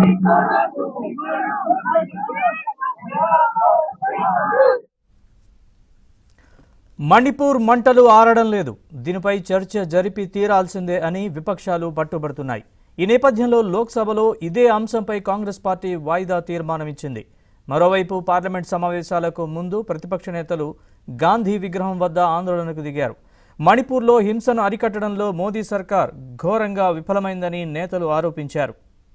మణిపూర్ మంటలు ఆరడం లేదు దీనిపై చర్చ జరిపి తీరాల్సిందే అని విపక్షాలు పట్టుబడుతున్నాయి ఈ నేపథ్యంలో లోక్సభలో ఇదే అంశంపై కాంగ్రెస్ పార్టీ వాయిదా తీర్మానం ఇచ్చింది మరోవైపు పార్లమెంట్ సమావేశాలకు ముందు ప్రతిపక్ష నేతలు గాంధీ విగ్రహం వద్ద ఆందోళనకు దిగారు మణిపూర్లో హింసను అరికట్టడంలో మోదీ సర్కార్ ఘోరంగా విఫలమైందని నేతలు ఆరోపించారు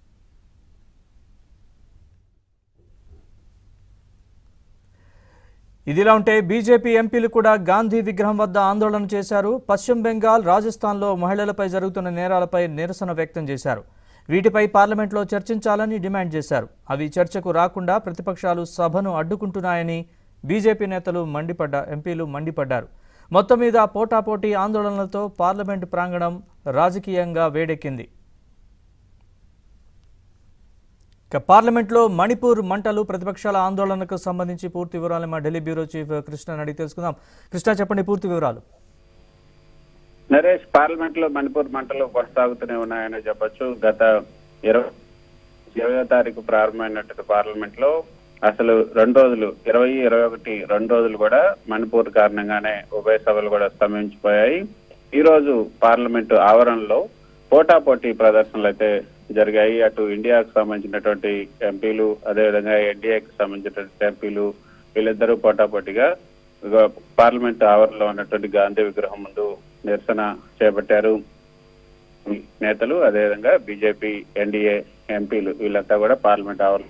ఇదిలా ఉంటే బీజేపీ ఎంపీలు కూడా గాంధీ విగ్రహం వద్ద ఆందోళన చేశారు పశ్చిమ బెంగాల్ రాజస్థాన్లో మహిళలపై జరుగుతున్న నేరాలపై నిరసన వ్యక్తం చేశారు వీటిపై పార్లమెంట్లో చర్చించాలని డిమాండ్ చేశారు అవి చర్చకు రాకుండా ప్రతిపక్షాలు సభను అడ్డుకుంటున్నాయని బీజేపీ నేతలు మండిపడ్డ ఎంపీలు మండిపడ్డారు మొత్తం మీద పోటాపోటీ ఆందోళనలతో పార్లమెంటు ప్రాంగణం రాజకీయంగా వేడెక్కింది ఇక పార్లమెంట్లో మణిపూర్ మంటలు ప్రతిపక్షాల ఆందోళనకు సంబంధించి పూర్తి వివరాలు మా ఢిల్లీ బ్యూరో చీఫ్ కృష్ణ అడిగి తెలుసుకుందాం కృష్ణ చెప్పండి పూర్తి వివరాలు నరేష్ పార్లమెంట్ లో మణిపూర్ మంటలు కొనసాగుతూనే ఉన్నాయని చెప్పొచ్చు గత ఇరవై ఇరవయో తారీఖు ప్రారంభమైనటువంటి పార్లమెంట్ లో అసలు రెండు రోజులు ఇరవై ఇరవై ఒకటి రెండు రోజులు కూడా మణిపూర్ కారణంగానే ఉభయ సభలు కూడా స్తంభించిపోయాయి ఈ రోజు పార్లమెంటు ఆవరణలో పోటాపోటీ ప్రదర్శనలు అయితే జరిగాయి అటు ఇండియాకు సంబంధించినటువంటి ఎంపీలు అదేవిధంగా ఎన్డీఏకి సంబంధించినటువంటి ఎంపీలు వీళ్ళిద్దరూ పోటాపోటీగా ఇక పార్లమెంట్ ఆవరణలో ఉన్నటువంటి గాంధీ విగ్రహం ముందు నిరసన చేపట్టారు ఈ నేతలు అదేవిధంగా బీజేపీ ఎన్డీఏ ఎంపీలు వీళ్ళంతా కూడా పార్లమెంట్ ఆవరణ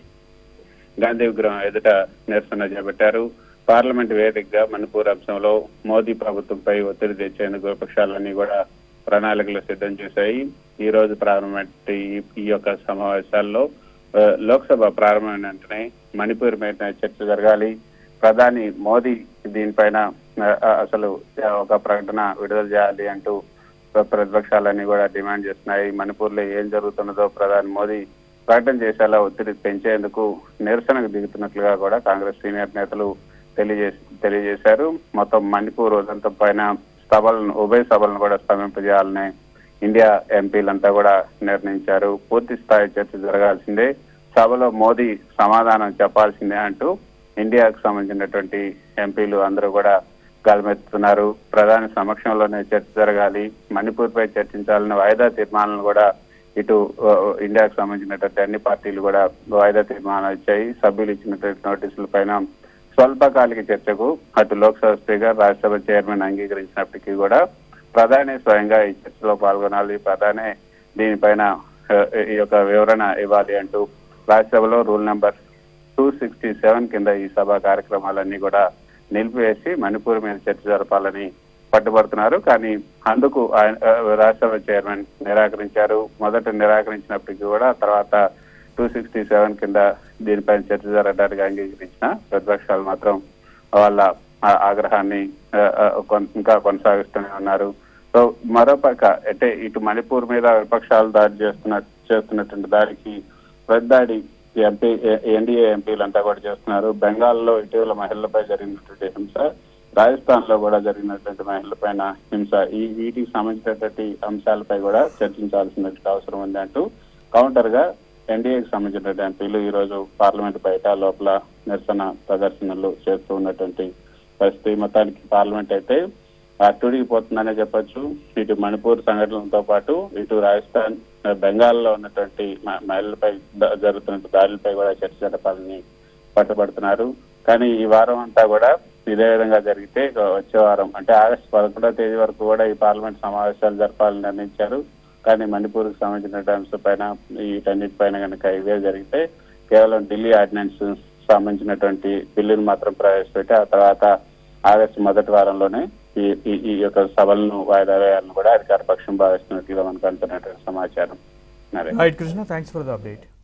గాంధీ విగ్రహం ఎదుట నిరసన చేపట్టారు పార్లమెంట్ వేదికగా మణిపూర్ అంశంలో మోదీ ప్రభుత్వంపై ఒత్తిడి తెచ్చేందుకు విపక్షాలన్నీ కూడా ప్రణాళికలు సిద్ధం చేశాయి ఈ రోజు ప్రారంభమైన ఈ- ఈ యొక్క సమావేశాల్లో ఆ, లోక్సభ ప్రారంభమైన వెంటనే మణిపూర్ మీద చర్చ జరగాలి ప్రధాని మోదీ దీనిపైన ఆ, ఆ, అసలు ఒక ప్రకటన విడుదల చేయాలి అంటూ ప్ర- ప్రతిపక్షాలన్నీ కూడా డిమాండ్ చేస్తున్నాయి మణిపూర్ లో ఏం జరుగుతున్నదో ప్రధాని మోదీ ప్రకటన చేసేలా ఒత్తిడి పెంచేందుకు నిరసనకు దిగుతున్నట్లుగా కూడా కాంగ్రెస్ సీనియర్ నేతలు తెలియజేసి తెలియజేశారు మొత్తం మణిపూర్ ఉదంతం పైన సభలను ఉభయ సభలను కూడా స్తంభింపజేయాలని ఇండియా ఎంపీలంతా కూడా నిర్ణయించారు పూర్తి స్థాయి చర్చ జరగాల్సిందే సభలో మోదీ సమాధానం చెప్పాల్సిందే అంటూ ఇండియాకు సంబంధించినటువంటి ఎంపీలు అందరూ కూడా గలమెత్తుతున్నారు ప్రధాని సమక్షంలోనే చర్చ జరగాలి మణిపూర్ పై చర్చించాలని వాయిదా తీర్మానాలను కూడా ఇటు ఆ, ఇండియాకు సంబంధించినటువంటి అన్ని పార్టీలు కూడా వాయిదా తీర్మానాలు ఇచ్చాయి సభ్యులు ఇచ్చినటువంటి నోటీసుల పైన స్వల్పకాలిక చర్చకు అటు లోక్సభ స్పీకర్ రాజ్యసభ చైర్మన్ అంగీకరించినప్పటికీ కూడా ప్రధాని స్వయంగా ఈ చర్చలో పాల్గొనాలి ప్రధాని దీనిపైన ఆ, ఈ యొక్క వివరణ ఇవ్వాలి అంటూ రాజ్యసభలో rule number two sixty seven కింద ఈ సభా కార్యక్రమాలన్నీ కూడా నిలిపివేసి మణిపూర్ మీద చర్చ జరపాలని పట్టుబడుతున్నారు కానీ అందుకు ఆయన ఆ, రాజ్యసభ చైర్మన్ నిరాకరించారు మొదట నిరాకరించినప్పటికీ కూడా తర్వాత టూ సిక్స్టీ సెవెన్ కింద దీనిపైన చర్చ జరగడానికి అంగీకరించిన ప్రతిపక్షాలు మాత్రం వాళ్ళ ఆ ఆగ్రహాన్ని ఆ, ఆ, కొన్- ఇంకా కొనసాగిస్తూనే ఉన్నారు సో మరోపక్క అంటే ఇటు మణిపూర్ మీద విపక్షాలు దాడి చేస్తున్న చేస్తున్నటువంటి దాడికి ప్రతిదాడి ఎంపీ ఎన్డీఏ ఎంపీలంతా కూడా చేస్తున్నారు బెంగాల్లో ఇటీవల మహిళలపై జరిగినటువంటి హింస రాజస్థాన్ లో కూడా జరిగినటువంటి మహిళలపైన హింస ఈ వీటికి సంబంధించినటువంటి అంశాలపై కూడా చర్చించాల్సినటువంటి అవసరం ఉంది అంటూ కౌంటర్ గా ఎన్డీఏకి సంబంధించినటువంటి ఎంపీలు ఈ రోజు పార్లమెంట్ బయట లోపల నిరసన ప్రదర్శనలు చేస్తూ ఉన్నటువంటి పరిస్థితి మొత్తానికి పార్లమెంట్ అయితే అట్టుడిగిపోతుందనే చెప్పొచ్చు ఇటు మణిపూర్ సంఘటనలతో పాటు ఇటు రాజస్థాన్ బెంగాల్లో ఉన్నటువంటి మ- మహిళలపై ద- జరుగుతున్న దాడులపై కూడా చర్చ జరపాలని పట్టుబడుతున్నారు కానీ ఈ వారం అంతా కూడా ఇదే విధంగా జరిగితే ఇక వచ్చే వారం అంటే ఆగస్టు పదకొండవ తేదీ వరకు కూడా ఈ పార్లమెంట్ సమావేశాలు జరపాలని నిర్ణయించారు కానీ మణిపూర్కి సంబంధించిన అంశంపైన వీటన్నిటిపైన కనుక ఇవే జరిగితే కేవలం ఢిల్లీ ఆర్డినెన్స్ సంబంధించినటువంటి బిల్లును మాత్రం ప్రవేశపెట్టి ఆ తర్వాత ఆగస్టు మొదటి వారంలోనే ఈ ఈ- ఈ యొక్క సభలను వాయిదా వేయాలని కూడా అధికార పక్షం భావిస్తున్నట్లుగా మనకు అందుతున్నటువంటి సమాచారం Naresh right Krishna thanks for the update